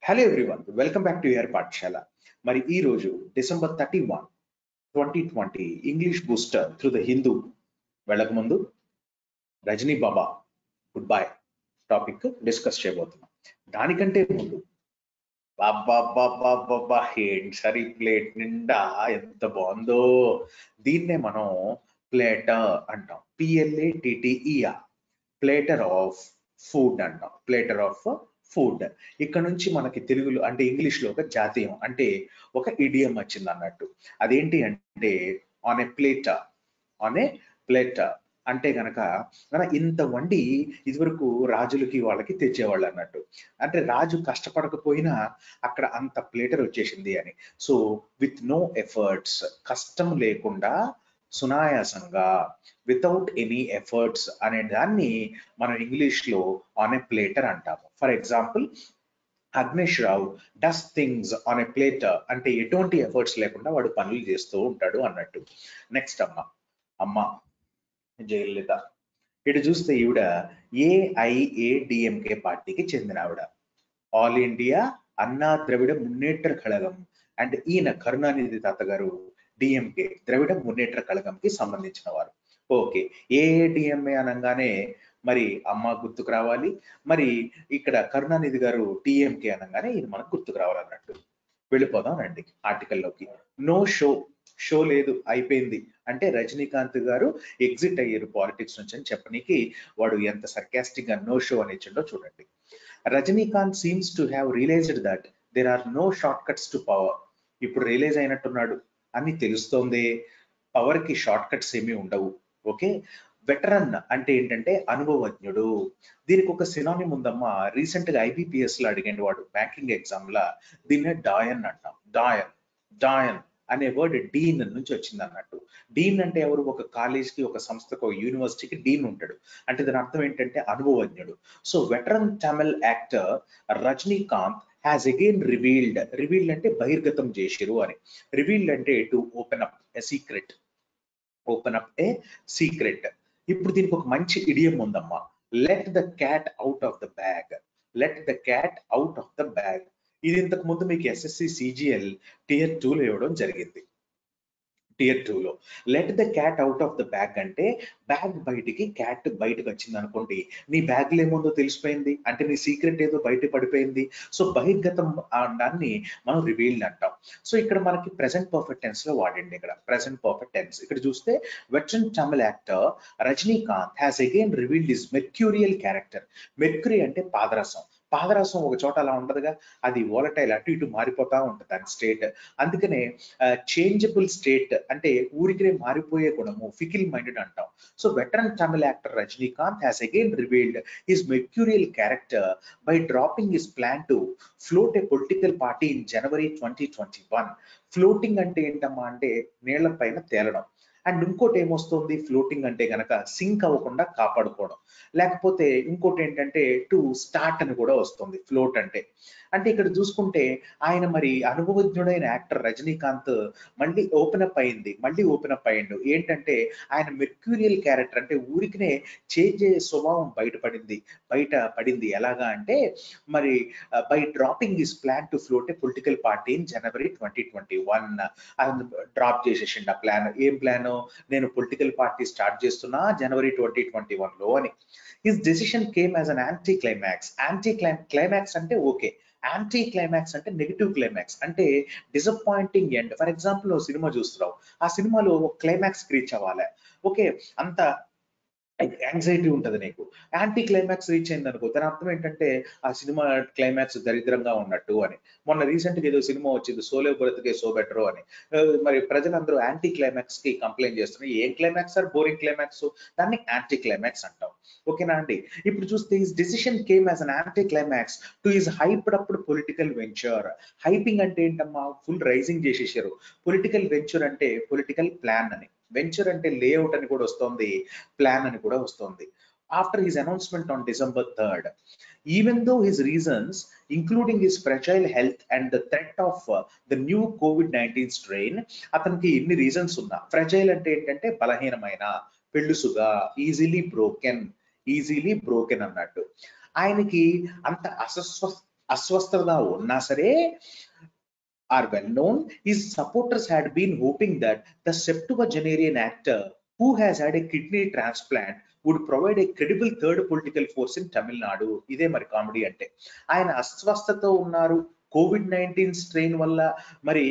Hello everyone welcome back to your Pathashala మరి ఈ రోజు December thirty one twenty twenty English booster through the Hindu వెళ్ళక ముందు Rajini Baba good bye topic discuss చేయబోతున్నాం దానికంటే ముందు బాబా ఏంటి సరి ప్లేట్ నిండా ఎంత బాగుందో దీన్నే మనం ప్లేటర్ అంటాం PLA TTER platter of food అంటాం ప్లేటర్ ఆఫ్ ఫుడ్ ఇక్కడ నుంచి మనకి తెలుగులో అంటే ఇంగ్లీష్ లో ఒక జాతీయం అంటే ఒక ఇడియం వచ్చింది అన్నట్టు అదేంటి అంటే on a ప్లేటర్ on a platter అంటే గనక మన ఇంత వండి ఇదివరకు రాజులకి వాళ్ళకి తెచ్చేవాళ్ళు అన్నట్టు అంటే రాజు కష్టపడకపోయినా అక్కడ అంత ప్లేటర్ వచ్చేసింది అని సో విత్ నో ఎఫర్ట్స్ కష్టం లేకుండా సునాయాసంగా వితౌట్ ఎనీ ఎఫర్ట్స్ అనే దాన్ని మనం ఇంగ్లీష్ లో ఆన్ ఏ ప్లేటర్ అంటాము for example Agnesh Rao does things on a platter అంటే ఎటువంటి ఎఫర్ట్స్ లేకుండా వాడు పనులు చేస్తూ ఉంటాడు అన్నట్టు నెక్స్ట్ అమ్మ అమ్మ జయలలిత ఇటు చూస్తే ఈవిడ ఏఐఏడిఎంకే పార్టీకి చెందిన ఆవిడ ఆల్ ఇండియా అన్నా ద్రవిడ మున్నేట్ర కళగం అండ్ ఈయన కరుణానిధి తాత గారు డిఎంకే ద్రవిడ మున్నేట్ర కళగంకి సంబంధించిన వారు ఓకే ఏఏడిఎంఏ అనగానే మరి అమ్మ గుర్తుకు రావాలి మరి ఇక్కడ కరుణానిధి గారు టిఎంకే అనగానే ఇది మనకు గుర్తుకు రావాలన్నట్టు వెళ్ళిపోదాం రండి ఆర్టికల్లోకి నో షో షో లేదు అయిపోయింది అంటే రజనీకాంత్ గారు ఎగ్జిట్ అయ్యారు పాలిటిక్స్ నుంచి అని చెప్పనీకి వాడు ఎంత సర్కాస్టిక్ గా నో షో అని ఇచ్చిండో చూడండి Rajinikanth seems to have realized that there are no short cuts to power ఇప్పుడు రియలైజ్ అయినట్టున్నాడు అని తెలుస్తోంది పవర్ కి షార్ట్ కట్స్ ఏమీ ఉండవు ఓకే వెటరన్ అంటే ఏంటంటే అనుభవజ్ఞుడు దీనికి ఒక సినానిమ్ ఉందమ్మా రీసెంట్ గా ఐబిపిఎస్ లో అడిగాడు వాడు బ్యాంకింగ్ ఎగ్జామ్ లా దీన్నే డాయన్ అంటాం డాయన్ డాయన్ అనే వర్డ్ డీన్ నుంచి వచ్చింది అన్నట్టు డీన్ అంటే ఎవరు ఒక కాలేజ్ కి ఒక సంస్థకు ఒక యూనివర్సిటీకి డీన్ ఉంటాడు అంటే దాని అర్థం ఏంటంటే అనుభవజ్ఞుడు so veteran Tamil actor Rajinikanth has again revealed revealed అంటే బహిర్గతం చేసిరు అని రివీల్డ్ అంటే to open up a secret open up a secret ఇప్పుడు దీనికి ఒక మంచి ఇడియం ఉందమ్మా let the cat out of the bag let the cat out of the bag ఇది ఇంతకు ముందు మీకు ఎస్ఎస్సి సిజిఎల్ టియర్ టూలో ఇవ్వడం జరిగింది టియర్ టూలో let the cat out of the bag అంటే బ్యాగ్ బయటికి క్యాట్ బయటకు వచ్చింది అనుకోండి నీ బ్యాగ్ ఏముందో తెలిసిపోయింది అంటే నీ సీక్రెట్ ఏదో బయట పడిపోయింది సో బహిర్గతం దాన్ని మనం రివీల్డ్ అంటాం సో ఇక్కడ మనకి ప్రెసెంట్ పర్ఫెక్ట్ టెన్స్ లో వాడండి ఇక్కడ ప్రెసెంట్ పర్ఫెక్ట్ టెన్స్ ఇక్కడ చూస్తే veteran Tamil actor Rajinikanth has again revealed his mercurial character mercury అంటే పాదరసం పాదరసం ఒక చోట అలా ఉండదుగా అది ఓలటైల్ అటు ఇటు మారిపోతా ఉంటుంది దాని స్టేట్ అందుకనే చేంజబుల్ స్టేట్ అంటే ఊరికినే మారిపోయే గుణము ఫికిల్ మైండెడ్ అంటాం so veteran Tamil actor Rajinikanth has again revealed his mercurial character by dropping his plan to float a political party in January twenty twenty one floating అంటే ఏంటమ్మా అంటే నీళ్ల పైన తేలడం అండ్ ఇంకోటి ఏమొస్తుంది ఫ్లోటింగ్ అంటే గనక సింక్ అవ్వకుండా కాపాడుకోవడం లేకపోతే ఇంకోటి ఏంటంటే టు స్టార్ట్ అని కూడా వస్తుంది ఫ్లోట్ అంటే అంటే ఇక్కడ చూసుకుంటే ఆయన మరి అనుభవజ్ఞుడైన యాక్టర్ రజనీకాంత్ మళ్ళీ ఓపెన్ అప్ అయింది మళ్ళీ ఓపెన్ అప్ అయ్యిండు ఏంటంటే ఆయన మెర్క్యూరియల్ క్యారెక్టర్ అంటే ఊరికినే చేంజ్ అయ్యే స్వభావం బయటపడింది బయట పడింది ఎలాగా అంటే మరి by dropping his plan to float a political party in January twenty twenty one drop చేసేసిండు ఆ ప్లాన్ ఏం ప్లాన్ నేను పొలిటికల్ పార్టీ స్టార్ట్ చేస్తున్నా జనవరి ట్వంటీ ట్వంటీ వన్ లో అని his decision came as an anti climax anti climax అంటే okay anti climax అంటే negative climax అంటే disappointing end for example cinema చూస్తున్నావు ఆ సినిమాలో క్లైమాక్స్ రీచ్ అవ్వాలి ఓకే అంత యాంగ్జైటీ ఉంటుంది నీకు యాంటీ క్లైమాక్స్ రీచ్ అయింది అనుకో దాని అర్థం ఏంటంటే ఆ సినిమా క్లైమాక్స్ దరిద్రంగా ఉన్నట్టు అని మొన్న రీసెంట్ గా ఏదో సినిమా వచ్చింది సోలే బ్రతికే సో బెటర్ అని మరి ప్రజలందరూ యాంటీ క్లైమాక్స్ కి కంప్లైంట్ చేస్తున్నారు ఏం క్లైమాక్స్ సార్ బోరింగ్ క్లైమాక్స్ దాన్ని యాంటీ క్లైమాక్స్ అంటాం ఓకేనా అండి ఇప్పుడు చూస్తే his decision came as an anti climax to his hyped అప్పుడు పొలిటికల్ వెంచర్ హైపింగ్ అంటే ఏంటమ్మా ఫుల్ రైజింగ్ చేసేసారు పొలిటికల్ వెంచర్ అంటే పొలిటికల్ ప్లాన్ అని వెంచర్ అంటే లేఅవుట్ అని కూడా వస్తుంది ప్లాన్ అని కూడా వస్తుంది after his announcement on December third even though his reasons including his fragile health and the threat of the new COVID nineteen strain అతనికి ఎన్ని రీజన్స్ ఉన్నా ఫ్రెజైల్ అంటే ఏంటంటే బలహీనమైన పెళ్ళుసుగా ఈజీలీ బ్రోకెన్ ఈజీలీ బ్రోకెన్ అన్నట్టు ఆయనకి అంత అస్వస్థ అస్వస్థతగా ఉన్నా సరే are well known, his supporters had been hoping that the septuagenarian actor who has had a kidney transplant would provide a credible third political force in Tamil Nadu. ఇదే మరి comedy అంటే ఆయన అస్వస్థతో ఉన్నారు కోవిడ్ నైన్టీన్ స్ట్రెయిన్ వల్ల మరి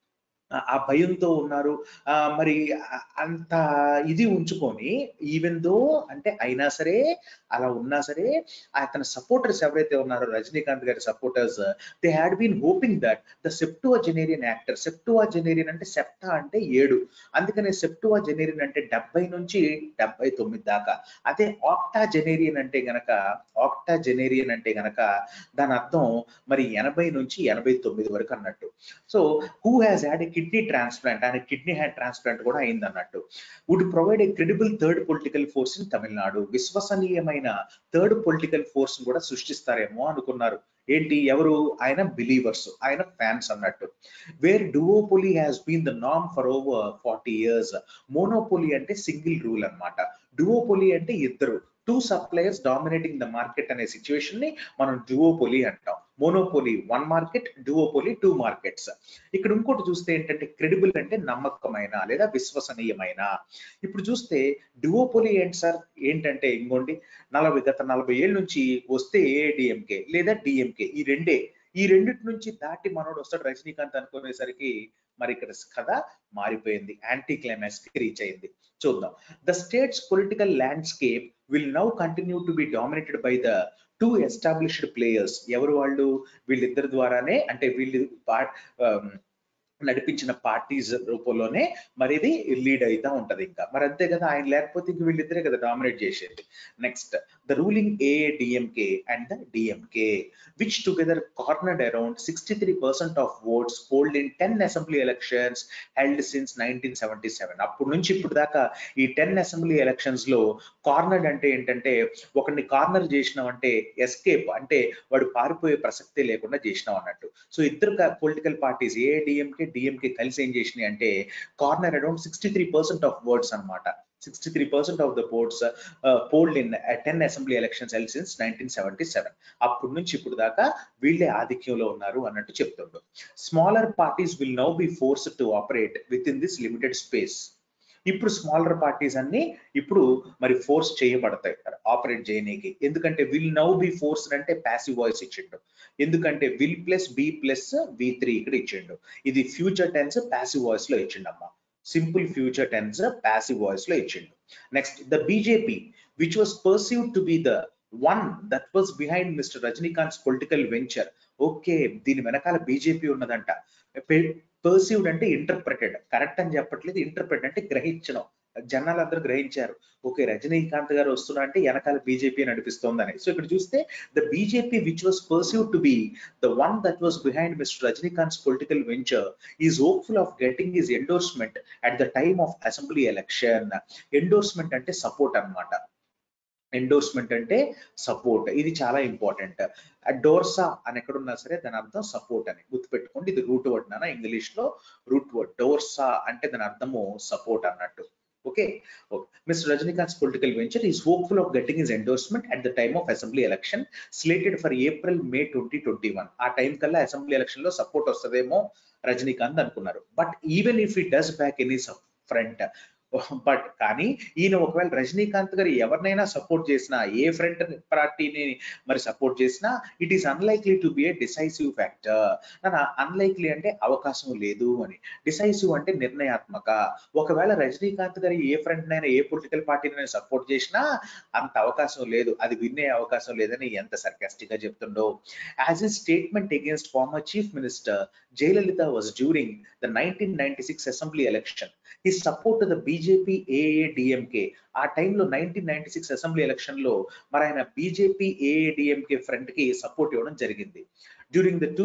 ఆ- ఆ భయంతో ఉన్నారు ఆ మరి ఆ- అంత ఇది ఉంచుకొని ఈవెన్ దో అంటే అయినా సరే అలా ఉన్నా సరే అతని సపోర్టర్స్ ఎవరైతే ఉన్నారో రజనీకాంత్ గారి supporters they had been hoping that the septuagenarian actor septuagenarian అంటే సెప్టా అంటే ఏడు అందుకనే సెప్టువా జెనేరియన్ అంటే డెబ్బై నుంచి డెబ్బై తొమ్మిది దాకా అదే ఆక్టా జెనేరియన్ అంటే గనక ఆక్టా జెనేరియన్ అంటే గనక దాని అర్థం మరి ఎనభై నుంచి ఎనభై తొమ్మిది వరకు అన్నట్టు so who has had a kidney transplant ఆయన కిడ్నీ హ్యాడ్ ట్రాన్స్ప్లాంట్ కూడా అయింది అన్నట్టు would provide a credible third political force in Tamil Nadu విశ్వసనీయమైన థర్డ్ పొలిటికల్ ఫోర్స్ కూడా సృష్టిస్తారేమో అనుకున్నారు ఏంటి ఎవరు ఆయన బిలీవర్స్ ఆయన ఫ్యాన్స్ అన్నట్టు where duopoly has been the నామ్ for over forty years monopoly అంటే సింగిల్ రూల్ అన్నమాట డువోపోలీ అంటే ఇద్దరు two suppliers dominating the market అనే సిచ్యువేషన్ ని మనం డువోపోలీ అంటాం monopoly one market duopoly two markets ఇక్కడ ఇంకోటి చూస్తే ఏంటంటే క్రెడిబుల్ అంటే నమ్మకమైన లేదా విశ్వసనీయమైన ఇప్పుడు చూస్తే డువోపోలీ ఏంటి సార్ ఏంటంటే ఇంకోండి నలభై గత నలభై ఏళ్ళ నుంచి వస్తే ఏఐడిఎంకే లేదా డిఎంకే ఈ రెండే ఈ రెండిటి నుంచి దాటి మనోడు వస్తాడు రజనీకాంత్ అనుకునేసరికి మరి ఇక్కడ కథ మారిపోయింది యాంటీ క్లైమాక్స్ కి రీచ్ అయింది చూద్దాం the state's political landscape will now continue to be dominated by the two established players ఎవరు వాళ్ళు వీళ్ళిద్దరి ద్వారానే అంటే వీళ్ళు పా- ఆమ్, నడిపించిన పార్టీస్ రూపంలోనే మరి ఇది లీడ్ అవుతా ఉంటది ఇంకా మరి అంతే కదా ఆయన లేకపోతే ఇంక వీళ్ళిద్దరే కదా డామినేట్ చేసేది next the ruling AIADMK and the DMK which together cornered around sixty three percent of votes polled in ten assembly elections held since nineteen seventy seven అప్పటి నుంచి ఇప్పుడు దాకా ఈ టెన్ అసెంబ్లీ ఎలక్షన్స్ లో కార్నర్డ్ అంటే ఏంటంటే ఒకరిని కార్నర్ చేసినాం అంటే ఎస్కేప్ అంటే వాడు పారిపోయే ప్రసక్తే లేకుండా చేసినాం అన్నట్టు సో ఇద్దరు పొలిటికల్ పార్టీస్ ఏఐడిఎంకే డిఎంకే కలిసి ఏం చేసినాయి అంటే corner around sixty three percent of words అనమాట sixty three percent of the ports polled in ten assembly elections held since nineteen seventy seven అప్పటి నుంచి ఇప్పుడు దాకా వీళ్ళే ఆధిక్యంలో ఉన్నారు అన్నట్టు చెప్తుండ్రు smaller parties will now be forced to operate within this limited space ఇప్పుడు స్మాలర్ పార్టీస్ అన్ని ఇప్పుడు మరి ఫోర్స్ చేయబడతాయి ఆపరేట్ చేయనీకి ఎందుకంటే విల్ నౌ బి ఫోర్స్ అంటే ప్యాసివ్ వాయిస్ ఇచ్చిండు ఎందుకంటే will plus be plus V three ఇక్కడ ఇచ్చిండు ఇది ఫ్యూచర్ టెన్స్ ప్యాసివ్ వాయిస్ లో ఇచ్చిండమ్మా simple future tense passive voice లో ఇచ్చిండు next the BJP which was perceive to be the one that was behind mister Rajinikanth political venture okay దీని వెనకాల BJP ఉన్నదంట పర్సీవ్డ్ అంటే ఇంటర్ప్రిటెడ్ కరెక్ట్ అని చెప్పట్లేదు ఇంటర్ప్రిట్ అంటే గ్రహించడం జనాలందరూ గ్రహించారు ఓకే రజనీకాంత్ గారు వస్తున్నా అంటే వెనకాల బీజేపీ నడిపిస్తోందని సో ఇక్కడ చూస్తే the BJP which was perceive to be the one that was behind mister Rajinikanth political venture is hopeful of getting his endorsement at the time of assembly election endorsement అంటే support అన్నమాట endorsement అంటే support ఇది చాలా important డోర్సా అని ఎక్కడున్నా సరే దాని అర్థం సపోర్ట్ అని గుర్తుపెట్టుకోండి ఇది రూట్ వర్డ్ నాన్న ఇంగ్లీష్ లో రూట్ వర్డ్ డోర్సా అంటే దాని అర్థము సపోర్ట్ అన్నట్టు okay mister Rajinikanth political venture is hopeful of getting his endorsement at the time of assembly election slated for April May twenty twenty one ఆ టైం కల్లా అసెంబ్లీ ఎలక్షన్ లో సపోర్ట్ వస్తుందేమో రజనీకాంత్ అనుకున్నారు but even if he does back any front but కానీ ఈయన ఒకవేళ రజనీకాంత్ గారు ఎవరినైనా సపోర్ట్ చేసినా ఏ ఫ్రంట్ పార్టీని మరి సపోర్ట్ చేసినా it is unlikely to be a decisive factor unlikely అంటే అవకాశం లేదు అని డిసైసివ్ అంటే నిర్ణయాత్మక ఒకవేళ రజనీకాంత్ గారు ఏ ఫ్రంట్ నైనా ఏ పొలిటికల్ పార్టీని సపోర్ట్ చేసినా అంత అవకాశం లేదు అది విన్నే అవకాశం లేదని ఎంత సర్కాస్టిక్ గా చెప్తుండో as a statement against former chief minister Jayalalithaa was during the nineteen ninety six assembly election he support the BJP AIADMK ఆ టైంలో nineteen ninety six assembly election లో మరి ఆయన బీజేపీ ఏఏడిఎంకే ఫ్రంట్ కి సపోర్ట్ ఇవ్వడం జరిగింది during the two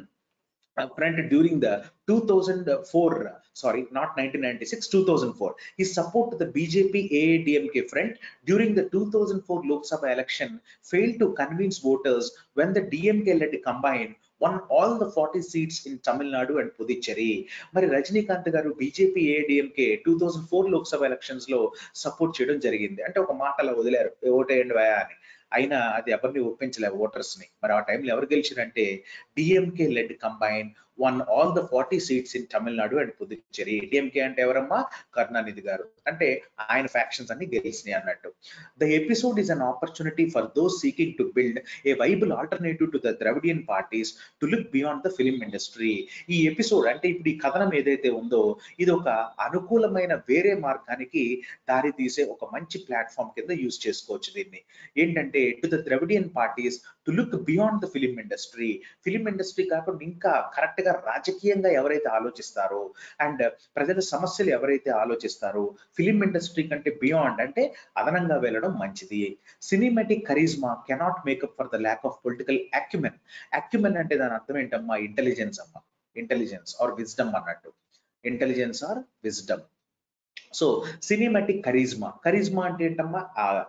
front during the two thousand four sorry not nineteen ninety six two thousand four he support the BJP AIADMK front during the two thousand four Lok Sabha election fail to convince voters when the DMK led combine won all the forty seats in Tamil Nadu and Puducherry మరి Rajinikanth garu BJP ADMK two thousand four Lok Sabha elections లో support చేయడం జరిగింది అంటే ఒక మాట అలా వదిలేరు ఓటేయండి via అని అయినా అది ఎవరిని ఒప్పించలే ఓటర్స్ ని మరి ఆ టైంలో ఎవరు గెలిచారంటే DMK led combine won all the forty seats in Tamil Nadu and Puducherry DMK అంటే ఎవరమ్మా కరుణానిధి గారు అంటే ఆయన ఫ్యాక్షన్స్ అన్ని గెలిచినాయి అన్నట్టు the episode is an opportunity for those seeking to build a viable alternative to the Dravidian parties to look beyond the film industry ఈ episode అంటే ఇప్పుడు ఈ కథనం ఏదైతే ఉందో ఇది ఒక అనుకూలమైన వేరే మార్గానికి దారి తీసే ఒక మంచి ప్లాట్ఫామ్ కింద యూజ్ చేసుకోవచ్చు దీన్ని ఏంటంటే to the Dravidian parties to look beyond the film industry film industry కాకుండా ఇంకా కరెక్ట్ గా రాజకీయంగా ఎవరైతే ఆలోచిస్తారో అండ్ ప్రజల సమస్యలు ఎవరైతే ఆలోచిస్తారో ఫిలిం ఇండస్ట్రీ కంటే బియాండ్ అంటే అదనంగా వెళ్ళడం మంచిది cinematic charisma cannot make up for the lack of political acumen acumen అంటే దాని అర్థం ఏంటమ్మా ఇంటెలిజెన్స్ అమ్మా ఇంటెలిజెన్స్ ఆర్ విజ్డమ్ అన్నట్టు intelligence or wisdom so cinematic charisma charisma అంటే ఏంటమ్మా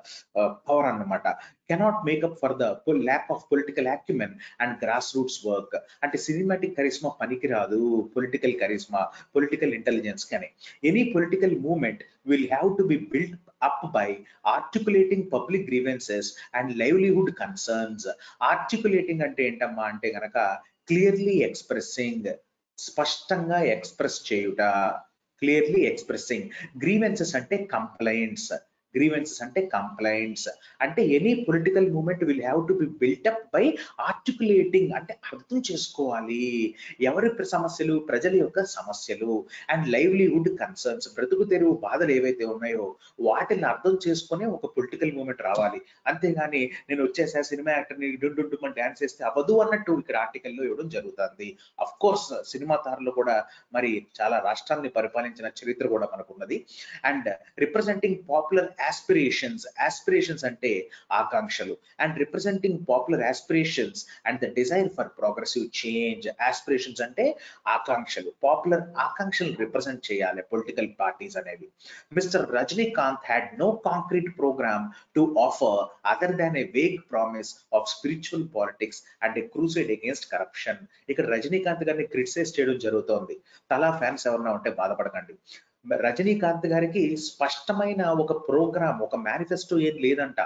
పవర్ అన్నమాట cannot make up for the lack of political acumen and grass roots work అంటే సినిమాటిక్ కరిజ్మా పనికిరాదు పొలిటికల్ కరిజ్మా పొలిటికల్ ఇంటెలిజెన్స్ కానీ any political movement will have to be build up by articulating public grievances and livelihood concerns articulating అంటే ఏంటమ్మా అంటే గనక clearly expressing స్పష్టంగా express చేయుట clearly expressing grievances అంటే కంప్లైంట్స్ గ్రీవెన్సెస్ అంటే కంప్లైంట్స్ అంటే any political moment will have to be built up by articulating అంటే అర్థం చేసుకోవాలి ఎవరి సమస్యలు ప్రజల యొక్క సమస్యలు అండ్ లైవ్లీహుడ్ కన్సర్న్స్ బ్రతుకు తెరువు బాధలు ఏవైతే ఉన్నాయో వాటిని అర్థం చేసుకునే ఒక పొలిటికల్ మూమెంట్ రావాలి అంతేగాని నేను వచ్చేసా సినిమా యాక్టర్ని డుండుంటుమని డాన్స్ చేస్తే అవ్వదు అన్నట్టు ఇక్కడ ఆర్టికల్లో ఇవ్వడం జరుగుతుంది అఫ్ కోర్స్ సినిమా తారులు కూడా మరి చాలా రాష్ట్రాన్ని పరిపాలించిన చరిత్ర కూడా మనకున్నది and representing popular aspirations aspirations అంటే ఆకాంక్షలు and representing popular aspirations and the desire for progressive change aspirations అంటే ఆకాంక్షలు పాపులర్ ఆకాంక్షలు రిప్రజెంట్ చేయాలి పొలిటికల్ పార్టీస్ అనేవి mister Rajinikanth had no concrete programme to offer other than a vague promise of spiritual politics and a crusade against corruption ఇక్కడ రజనీకాంత్ గారిని criticise చేయడం జరుగుతోంది తలా ఫ్యాన్స్ ఎవరన్నా ఉంటే బాధపడకండి రజనీకాంత్ గారికి స్పష్టమైన ఒక ప్రోగ్రామ్ ఒక మేనిఫెస్టో ఏం లేదంట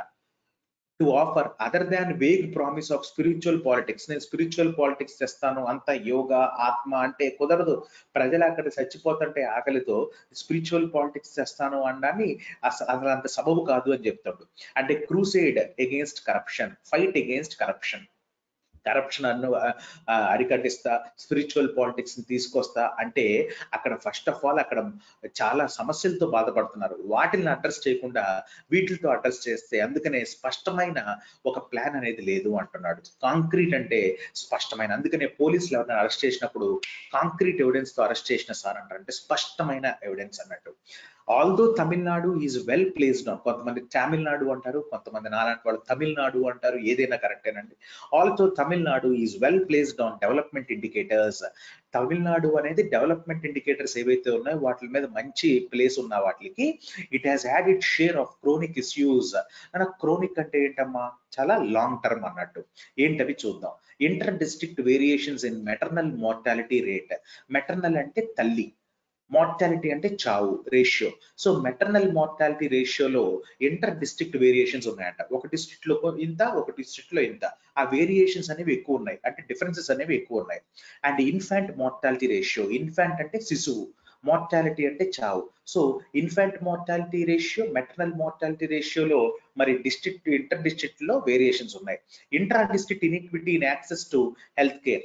to offer other than vague promise of spiritual politics నేను స్పిరిచువల్ పాలిటిక్స్ చేస్తాను అంత యోగా ఆత్మ అంటే కుదరదు ప్రజలు అక్కడ చచ్చిపోతుంటే ఆకలితో స్పిరిచువల్ పాలిటిక్స్ చేస్తాను అనడాన్ని అసలు అంత సబబు కాదు అని చెప్తాడు అంటే crusade against corruption fight against corruption corruption అన్ను అరికట్టిస్తా స్పిరిచువల్ పాలిటిక్స్ ని తీసుకొస్తా అంటే అక్కడ ఫస్ట్ ఆఫ్ ఆల్ అక్కడ చాలా సమస్యలతో బాధపడుతున్నారు వాటిని అడ్రస్ చేయకుండా వీటితో అడ్రస్ చేస్తే అందుకనే స్పష్టమైన ఒక ప్లాన్ అనేది లేదు అంటున్నాడు కాంక్రీట్ అంటే స్పష్టమైన అందుకనే పోలీసులు ఎవరైనా అరెస్ట్ చేసినప్పుడు కాంక్రీట్ ఎవిడెన్స్ తో అరెస్ట్ చేసిన సార్ అంటారు అంటే స్పష్టమైన ఎవిడెన్స్ అన్నట్టు although Tamil Nadu is well placed on కొంతమంది తమిళనాడు అంటారు కొంతమంది నాలాంటి వాళ్ళు తమిళనాడు అంటారు ఏదైనా కరెక్టేనండి also Tamil Nadu is well placed on development indicators Tamil Nadu అనేది డెవలప్మెంట్ ఇండికేటర్స్ ఏవైతే ఉన్నాయో వాటి మీద మంచి ప్లేస్ ఉన్న వాటికి it has had it share of chronic issues అన్న క్రోనిక్ అంటే ఏంటమ్మా చాలా లాంగ్ టర్మ్ అన్నట్టు ఏంటవి చూద్దాం inter district variations in maternal mortality rate maternal అంటే తల్లి మార్టాలిటీ అంటే చావు రేషియో సో మెటర్నల్ మార్టాలిటీ రేషియోలో ఇంటర్ డిస్ట్రిక్ట్ వేరియేషన్స్ ఉన్నాయంట ఒక డిస్ట్రిక్ట్ లో ఇంత ఒక డిస్ట్రిక్ట్ లో ఇంత ఆ వేరియేషన్స్ అనేవి ఎక్కువ ఉన్నాయి అంటే డిఫరెన్సెస్ అనేవి ఎక్కువ ఉన్నాయి and infant mortality ratio infant అంటే శిశువు మార్టాలిటీ అంటే చావు so infant mortality ratio maternal mortality రేషియోలో మరి డిస్ట్రిక్ట్ ఇంటర్ డిస్ట్రిక్ట్ లో వేరియేషన్స్ ఉన్నాయి intra district inequity in access to health care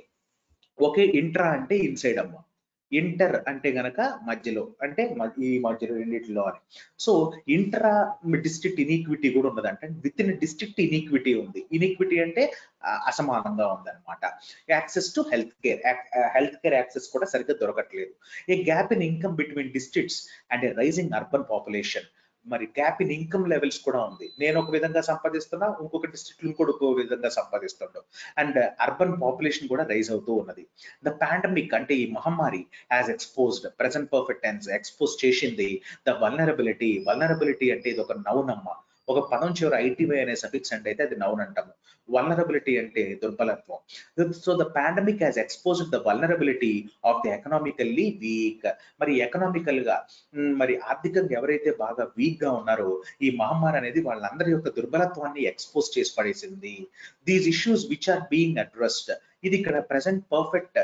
ఒకే ఇంట్రా అంటే ఇన్సైడ్ అమ్మ ఇంటర్ అంటే గనక మధ్యలో అంటే ఈ మధ్యలో రెండిట్లో అని సో ఇంట్రా డిస్ట్రిక్ట్ ఇన్ఈక్విటీ కూడా ఉన్నది అంటే విత్ ఇన్ డిస్ట్రిక్ట్ ఇన్ఈక్విటీ ఉంది ఇన్ఈక్విటీ అంటే అసమానంగా ఉంది అనమాట access to health care health care access కూడా సరిగ్గా దొరకట్లేదు a gap in income between districts and a rising urban population మరి గ్యాప్ ఇన్ ఇన్కమ్ లెవెల్స్ కూడా ఉంది నేను ఒక విధంగా సంపాదిస్తున్నా ఇంకొక డిస్ట్రిక్ట్ ఇంకోటి ఇంకో విధంగా సంపాదిస్తుండవు అండ్ అర్బన్ పాపులేషన్ కూడా రైజ్ అవుతూ ఉన్నది ద పాండమిక్ అంటే ఈ మహమ్మారి has exposed present perfect tense expose చేసింది ద వల్నరబిలిటీ వల్నరబిలిటీ అంటే ఇది ఒక నౌనమ్మ ఒక పదం చివరి ఐటీవై అనే సఫిక్స్ అంటే అయితే అది నౌన్ అంటాము వల్నరబిలిటీ అంటే దుర్బలత్వం so the pandemic has exposed the vulnerability of the economically weak మరి ఎకనామికల్ గా మ్, మరి ఆర్థికంగా ఎవరైతే బాగా వీక్ గా ఉన్నారో ఈ మహమ్మారి అనేది వాళ్ళందరి యొక్క దుర్బలత్వాన్ని ఎక్స్పోజ్ చేసి పడేసింది these issues which are being addressed ఇది ఇక్కడ ప్రెసెంట్ పర్ఫెక్ట్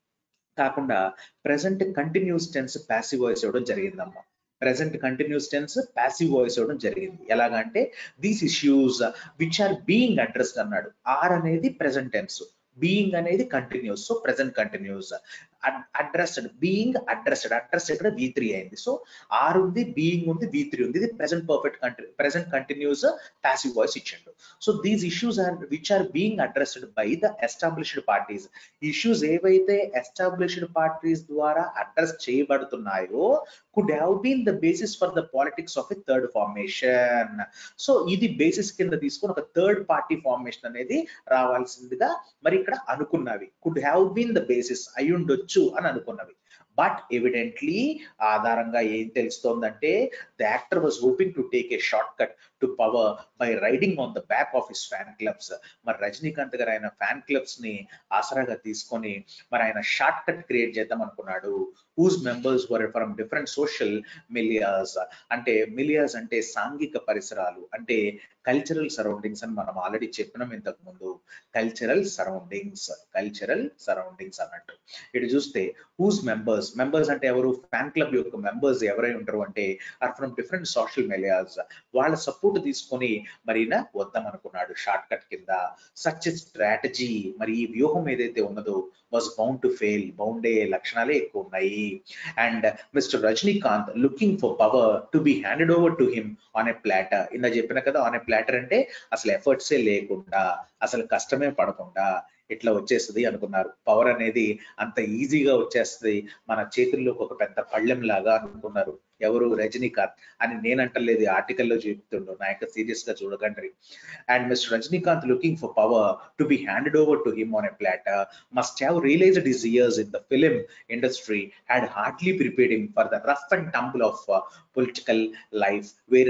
కాకుండా present continuous tense passive voice ఇవ్వడం జరిగిందమ్మా present continuous tense passive voice ఇవ్వడం జరిగింది ఎలాగంటే these issues which are being addressed అన్నాడు ఆర్ అనేది ప్రెసెంట్ టెన్స్ బీయింగ్ అనేది continuous so present continuous addressed being addressed address ఇక్కడ వి త్రీ అయింది సో ఆర్ ఉంది బీయింగ్ ఉంది వి త్రీ ఉంది ఇది ప్రెసెంట్ పర్ఫెక్ట్ కంటి ప్రెసెంట్ కంటిన్యూస్ ప్యాసివ్ వాయిస్ ఇచ్చిండు so these issues are which are being addressed by the established parties issues ఏవైతే established parties ద్వారా అడ్రస్ చేయబడుతున్నాయో could have been the basis for the politics of a third formation so ఇది basis కింద తీసుకొని ఒక third party formation అనేది రావాల్సిందిగా మరి ఇక్కడ అనుకున్నవి could have been the basis అయి ఉండొచ్చు అని అనుకున్నవి బట్ ఎవిడెంట్లీ ఆధారంగా ఏం తెలుస్తోందంటే the actor was hoping to take a short cut to power by riding on the back of his fan clubs మరి రజనీకాంత్ గారు ఆయన ఫ్యాన్ క్లబ్స్ ని ఆసరాగా తీసుకొని మరి ఆయన షార్ట్ కట్ క్రియేట్ చేద్దాం అనుకున్నాడు whose members were from different social milieus అంటే మిలియాస్ అంటే సాంఘిక పరిసరాలు అంటే కల్చరల్ సరౌండింగ్స్ అని మనం ఆల్రెడీ చెప్పినాం ఇంతకు ముందు కల్చరల్ సరౌండింగ్స్ కల్చరల్ సరౌండింగ్స్ అన్నట్టు ఇటు చూస్తే హూస్ మెంబర్స్ మెంబర్స్ అంటే ఎవరు ఫ్యాన్ క్లబ్ యొక్క మెంబర్స్ ఎవరై ఉంటారు అంటే are from different social medias వాళ్ళ సపోర్ట్ తీసుకొని మరి ఈయన వద్దాం అనుకున్నాడు షార్ట్ కట్ కింద సచ్ స్ట్రాటజీ మరి ఈ వ్యూహం ఏదైతే ఉన్నదో was bound to fail bound అయ్యే లక్షణాలే ఎక్కువ ఉన్నాయి and mister Rajinikanth looking for power to be handed over to him on a platter ఇందా చెప్పిన కదా ఆన్ ఎ ప్లాటర్ అంటే అసలు ఎఫర్ట్సే లేకుండా అసలు కష్టమే పడకుండా ఇట్లా వచ్చేస్తుంది అనుకున్నారు పవర్ అనేది అంత ఈజీగా వచ్చేస్తుంది మన చేతుల్లోకి ఒక పెద్ద పళ్ళెం లాగా అనుకున్నారు ఎవరు రజనీకాంత్ అని నేనంటలేదు ఆర్టికల్లో చెప్తుండు నాయక సీరియస్ గా చూడకండి and mister Rajinikanth looking for power to be handed over to him on a platter must have realised his years in the film industry had hardly prepared him for the rough and tumble of political life where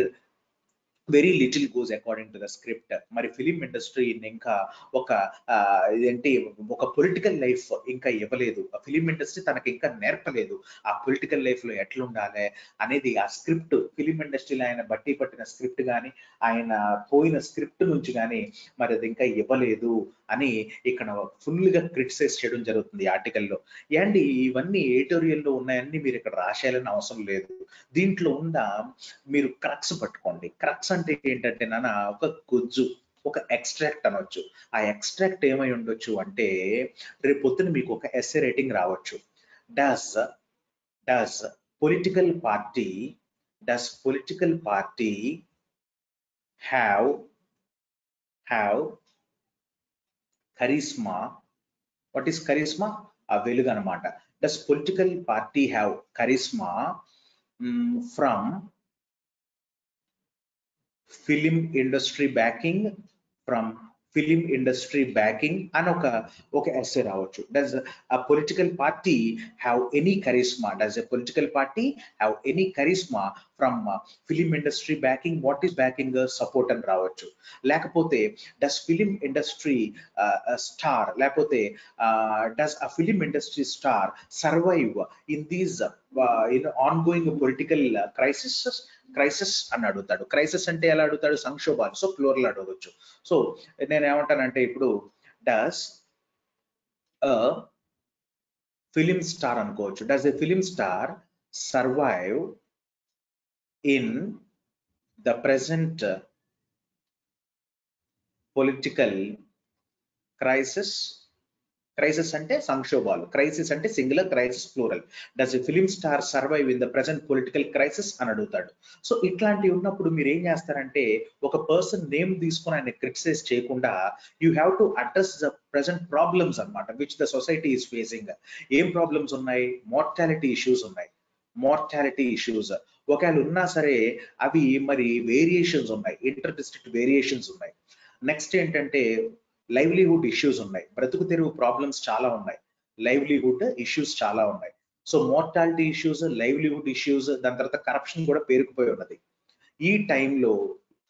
very little goes according to the script మరి film industry ఇంకా ఒక ఆ, ఏంటి ఒక political life ఇంకా ఇవ్వలేదు ఆ film industry తనకి ఇంకా నేర్పలేదు ఆ పొలిటికల్ లైఫ్ లో ఎట్లా ఉండాలి అనేది ఆ స్క్రిప్ట్ ఫిలిం ఇండస్ట్రీలో ఆయన బట్టి పట్టిన స్క్రిప్ట్ కానీ ఆయన పోయిన స్క్రిప్ట్ నుంచి కానీ మరి అది ఇంకా ఇవ్వలేదు అని ఇక్కడ ఫుల్ గా క్రిటిసైజ్ చేయడం జరుగుతుంది ఆర్టికల్లో ఏంటి ఇవన్నీ ఏటోరియల్లో ఉన్నాయన్నీ మీరు ఇక్కడ రాసేయాలని అవసరం లేదు దీంట్లో ఉన్న మీరు క్రక్స్ పట్టుకోండి క్రక్స్ అంటే ఏంటంటే నాన్న ఒక గుజ్జు ఒక ఎక్స్ట్రాక్ట్ అనొచ్చు ఆ ఎక్స్ట్రాక్ట్ ఏమై ఉండొచ్చు అంటే రేపు పొద్దున మీకు ఒక ఎస్ఏ రేటింగ్ రావచ్చు does does political party does political party have have charisma what is charisma ఆ వెలుగు అనమాట does political party have charisma from film industry backing from film industry backing అని ఒక ఒక ఎస్ఏ రావచ్చు does a political party have any charisma does a political party have any charisma from uh, film industry backing what is backing the support and రావచ్చు లేకపోతే does film industry uh, a star లేకపోతే uh, does a film industry star survive in these uh, in ongoing political uh, crisis crisis అని అడుగుతాడు crisis అంటే ఎలా అడుగుతాడు సంక్షోభాలు so plural అడగవచ్చు సో నేను ఏమంటానంటే ఇప్పుడు డస్ ఫిలిం స్టార్ అనుకోవచ్చు does a film star survive in the present political crisis crisis అంటే సంక్షోభాలు క్రైసిస్ అంటే singular crisis plural does a film star survive in the present political crisis అని అడుగుతాడు సో ఇట్లాంటివి ఉన్నప్పుడు మీరు ఏం చేస్తారంటే ఒక పర్సన్ నేమ్ తీసుకొని ఆయన క్రిటిసైజ్ చేయకుండా you have to address the present problems అన్నమాట which the society is facing ఏం ప్రాబ్లమ్స్ ఉన్నాయి మార్టాలిటీ ఇష్యూస్ ఉన్నాయి మార్టాలిటీ ఇష్యూస్ ఒకవేళ ఉన్నా సరే అవి మరి వేరియేషన్స్ ఉన్నాయి ఇంటర్ డిస్ట్రిక్ట్ వేరియేషన్స్ ఉన్నాయి నెక్స్ట్ ఏంటంటే లైవ్లీహుడ్ ఇష్యూస్ ఉన్నాయి బ్రతుకు తెరువు ప్రాబ్లమ్స్ చాలా ఉన్నాయి లైవ్లీహుడ్ ఇష్యూస్ చాలా ఉన్నాయి so mortality issues livelihood issues దాని తర్వాత కరప్షన్ కూడా పేరుకుపోయి ఉన్నది ఈ టైంలో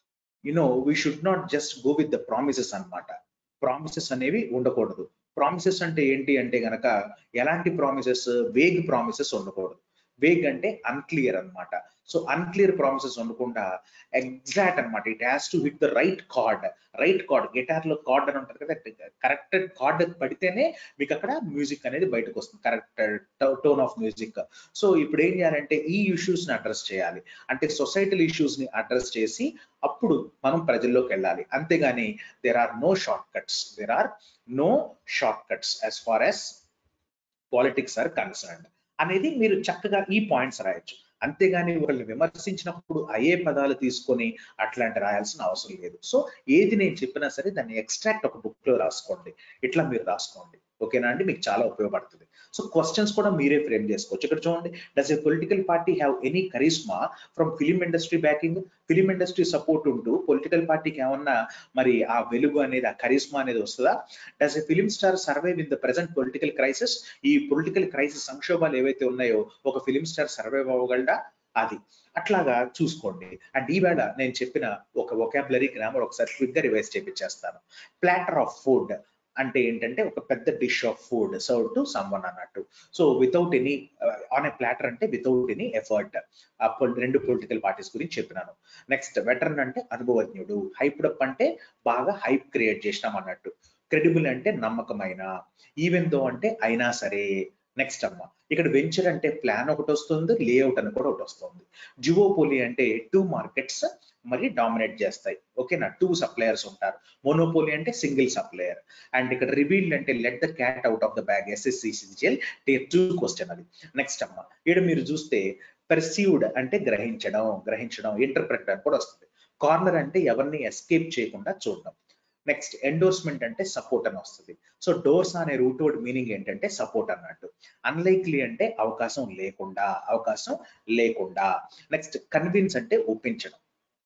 you know we should not just go with the promises అన్నమాట ప్రామిసెస్ అనేవి ఉండకూడదు ప్రామిసెస్ అంటే ఏంటి అంటే గనక ఎలాంటి ప్రామిసెస్ వేగ్ ప్రామిసెస్ ఉండకూడదు వేగ్ అంటే అన్క్లియర్ అన్నమాట సో అన్క్లియర్ ప్రామిసెస్ ఉండకుండా ఎగ్జాక్ట్ అన్నమాట it has to hit the right chord right chord guitar లో కార్డ్ అని ఉంటుంది కదా కరెక్ట్ కార్డ్ పడితేనే మీకు అక్కడ మ్యూజిక్ అనేది బయటకు వస్తుంది correct tone of music so ఇప్పుడు ఏం చేయాలంటే ఈ ఇష్యూస్ ని అడ్రస్ చేయాలి అంటే సొసైటల్ ఇష్యూస్ ని అడ్రస్ చేసి అప్పుడు మనం ప్రజల్లోకి వెళ్ళాలి అంతేగాని there are no short cuts there are no short cuts as far as politics are concerned అనేది మీరు చక్కగా ఈ పాయింట్స్ రాయొచ్చు అంతేగాని ఒకరిని విమర్శించినప్పుడు అయ్యే పదాలు తీసుకొని అట్లాంటి రాయాల్సిన అవసరం లేదు సో ఏది నేను చెప్పినా సరే దాన్ని ఎక్స్ట్రాక్ట్ ఒక బుక్ లో రాసుకోండి ఇట్లా మీరు రాసుకోండి ఓకేనా అండి మీకు చాలా ఉపయోగపడుతుంది సో క్వశ్చన్స్ కూడా మీరే ఫ్రేమ్ చేసుకోవచ్చు ఇక్కడ చూడండి does a political party have any charisma from film industry backing film industry support ఉంటూ పొలిటికల్ పార్టీకి ఏమన్నా మరి ఆ వెలుగు అనేది ఆ కరిస్మా అనేది వస్తుందా does a film star survive in the present political crisis ఈ పొలిటికల్ క్రైసిస్ సంక్షోభాలు ఏవైతే ఉన్నాయో ఒక ఫిలిం స్టార్ సర్వైవ్ అవ్వగలడా అది అట్లాగా చూసుకోండి అండ్ ఈవేళ నేను చెప్పిన ఒక ఒకాబులరీ గ్రామర్ ఒకసారి క్విక్ గా రివైజ్ చేపించేస్తాను ప్లాటర్ ఆఫ్ ఫుడ్ అంటే ఏంటంటే ఒక పెద్ద dish of food serve to someone అన్నట్టు so without any on a platter అంటే వితౌట్ ఎనీ ఎఫర్ట్ రెండు పొలిటికల్ పార్టీస్ గురించి చెప్పినాను నెక్స్ట్ వెటరన్ అంటే అనుభవజ్ఞుడు హైప్డ్ అప్ అంటే బాగా హైప్ క్రియేట్ చేసినాం అన్నట్టు క్రెడిబుల్ అంటే నమ్మకమైన ఈవెన్ దో అంటే అయినా సరే నెక్స్ట్ అమ్మ ఇక్కడ వెంచర్ అంటే ప్లాన్ ఒకటి వస్తుంది లేఅవుట్ అని కూడా ఒకటి వస్తుంది జివోపోలి అంటే టూ మార్కెట్స్ మరి డామినేట్ చేస్తాయి ఓకేనా టూ సప్లయర్స్ ఉంటారు మోనోపోలి అంటే సింగిల్ సప్లయర్ అండ్ ఇక్కడ రివీల్డ్ అంటే let the cat out of the bag SSC CGL tier two question అది నెక్స్ట్ అమ్మ ఇక్కడ మీరు చూస్తే పర్సీవ్డ్ అంటే గ్రహించడం గ్రహించడం ఇంటర్ప్రెట్ అని కూడా వస్తుంది కార్నర్ అంటే ఎవరిని ఎస్కేప్ చేయకుండా చూడడం నెక్స్ట్ ఎండోర్స్మెంట్ అంటే సపోర్ట్ అని వస్తుంది సో డోర్స్ అనే రూట్ వర్డ్ మీనింగ్ ఏంటంటే సపోర్ట్ అన్నట్టు అన్లైక్లీ అంటే అవకాశం లేకుండా అవకాశం లేకుండా నెక్స్ట్ కన్విన్స్ అంటే ఒప్పించడం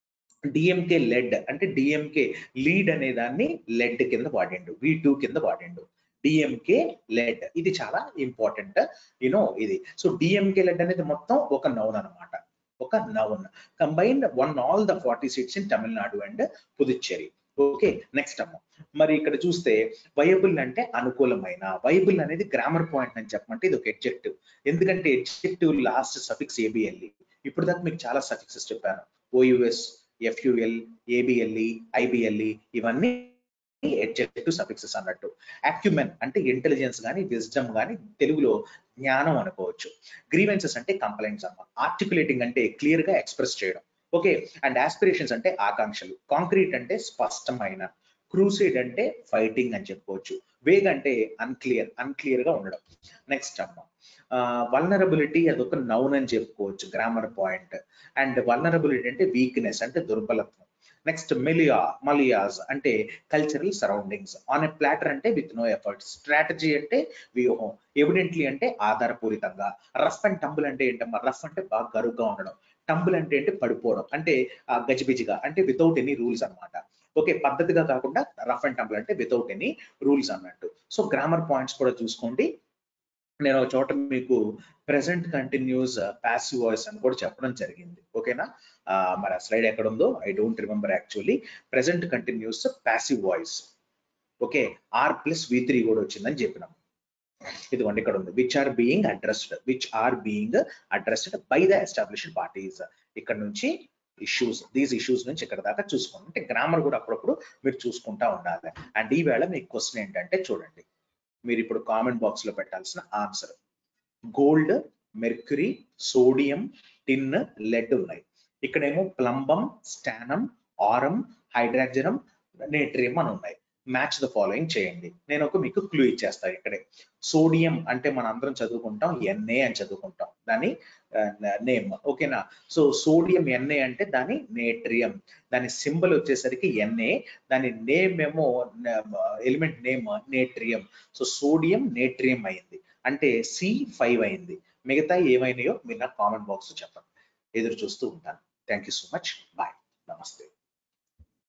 డిఎంకే లెడ్ అంటే డిఎంకే లీడ్ అనే దాన్ని లెడ్ కింద వాడిండు వి టూ కింద వాడిండు డిఎంకే లెడ్ ఇది చాలా ఇంపార్టెంట్ యూనో ఇది సో డిఎంకే లెడ్ అనేది మొత్తం ఒక నౌన్ అనమాట ఒక noun combined won all the forty seats in Tamil Nadu and Puducherry okay next అమ్మ మరి ఇక్కడ చూస్తే వైబుల్ అంటే అనుకూలమైన వైబుల్ అనేది గ్రామర్ పాయింట్ అని చెప్పమంటే ఇది ఒక ఎడ్జెక్టివ్ ఎందుకంటే ఎడ్జెక్టివ్ లాస్ట్ సఫిక్స్ ఏబిఎల్ఈ ఇప్పుడు దాకా మీకు చాలా సఫిక్సెస్ చెప్పాను ఓయుఎస్ ఎఫ్యుఎల్ ఏబిఎల్ఈ ఐబిఎల్ఈ ఇవన్నీ ఎడ్జెక్టివ్ సఫిక్సెస్ అన్నట్టు అక్యుమెన్ అంటే ఇంటెలిజెన్స్ కానీ విజ్డమ్ కానీ తెలుగులో జ్ఞానం అనుకోవచ్చు గ్రీవెన్సెస్ అంటే కంప్లైంట్స్ అమ్మ ఆర్టికులేటింగ్ అంటే క్లియర్ గా ఎక్స్ప్రెస్ చేయడం ఓకే అండ్ ఆస్పిరేషన్స్ అంటే ఆకాంక్షలు కాంక్రీట్ అంటే స్పష్టమైన క్రూసైడ్ అంటే ఫైటింగ్ అని చెప్పుకోవచ్చు వేగ్ అంటే అన్క్లియర్ అన్క్లియర్ గా ఉండడం నెక్స్ట్ అమ్మ వల్నరబిలిటీ అదొక నౌన్ అని చెప్పుకోవచ్చు గ్రామర్ పాయింట్ అండ్ వల్నరబిలిటీ అంటే వీక్నెస్ అంటే దుర్బలత్వం నెక్స్ట్ మెలియా మలియాస్ అంటే cultural surroundings on a platter అంటే విత్ నో ఎఫర్ట్స్ స్ట్రాటజీ అంటే వ్యూహం ఎవిడెంట్లీ అంటే ఆధారపూరితంగా రఫ్ అండ్ టంబుల్ అంటే ఏంటమ్మా రఫ్ అంటే బాగా గరుగ్గా ఉండడం టంబుల్ అంటే అంటే పడిపోవడం అంటే గజిబిజిగా అంటే వితౌట్ ఎనీ రూల్స్ అనమాట ఓకే పద్ధతిగా కాకుండా రఫ్ అండ్ టంబుల్ అంటే వితౌట్ ఎనీ రూల్స్ అన్నట్టు సో గ్రామర్ పాయింట్స్ కూడా చూసుకోండి నేను ఒక చోట మీకు ప్రెసెంట్ కంటిన్యూస్ ప్యాసివ్ వాయిస్ అని కూడా చెప్పడం జరిగింది ఓకేనా మరి ఆ స్లైడ్ ఎక్కడ ఉందో I don't remember actually present continuous passive voice okay are plus V three కూడా వచ్చిందని చెప్పినాం ఇదిగోండి ఇక్కడ ఉంది which are being addressed which are being addressed by the established parties ఇక్కడ నుంచి ఇష్యూస్ దీస్ ఇష్యూస్ నుంచి ఇక్కడ దాకా చూసుకోండి అంటే గ్రామర్ కూడా అప్పుడప్పుడు మీరు చూసుకుంటా ఉండాలి అండ్ ఈ వేళ మీకు క్వశ్చన్ ఏంటంటే చూడండి మీరు ఇప్పుడు కామెంట్ బాక్స్ లో పెట్టాల్సిన answer gold mercury sodium tin lead ఉన్నాయి ఇక్కడేమో ప్లంబం స్టానం ఆరం హైడ్రాజనం నేట్రియం అని ఉన్నాయి మ్యాచ్ ద ఫాలోయింగ్ చేయండి నేను ఒక మీకు క్లూ ఇచ్చేస్తాను ఇక్కడే సోడియం అంటే మన అందరం చదువుకుంటాం ఎన్ఏ అని చదువుకుంటాం దాని నేమ్ ఓకేనా సో సోడియం ఎన్ఏ అంటే దాని నేట్రియం దాని సింబల్ వచ్చేసరికి ఎన్ఏ దాని నేమ్ ఏమో element name natrium so sodium natrium అయింది అంటే సి ఫైవ్ అయింది మిగతా ఏమైనాయో మీరు నాకు కామెంట్ బాక్స్ చెప్పండి ఎదురు చూస్తూ ఉంటాను thank you so much bye నమస్తే